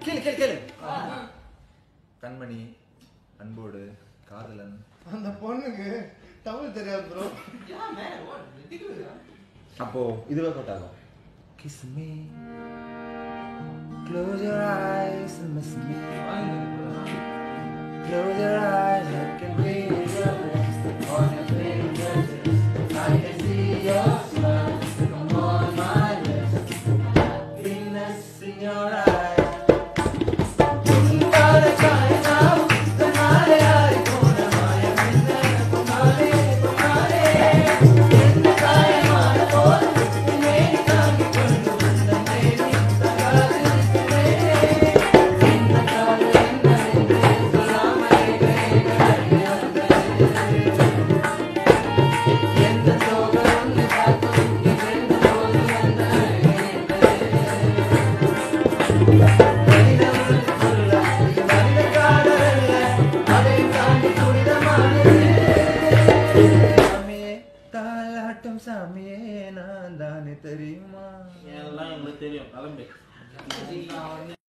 கேளு கேளு கேளு கண்மணி அன்போடு காதலன் அந்த பொண்ணுக்கு தமிழ் தெரியாது ப்ரோ அப்போ இதுவே கட் ஆகும் kiss me close your eyes and miss me Close your eyes, I can read your lips on your fingers. I can see your smile come on my lips. Happiness in your eyes. तुम्हारे कायना, तुम्हारे आई कोना माया मिलने, तुम्हारे तुम्हारे என்ன காயமான போல் மேனி தாங்கி கொண்டு வந்த மேனி தகாது என்ன காலம் என்ன என்று சொல்லாமலே கைகள் எந்த சோகம் ஒன்று காக்கும் இரண்டு போது வந்த மனிதன் சொல்ல மனித காடல்ல அதை தாண்டி புனிதமானது சாமியே தாலாட்டும் சாமியே நான் தானே தெரியுமா எல்லாம் எங்களுக்கு தெரியும் கிளம்பு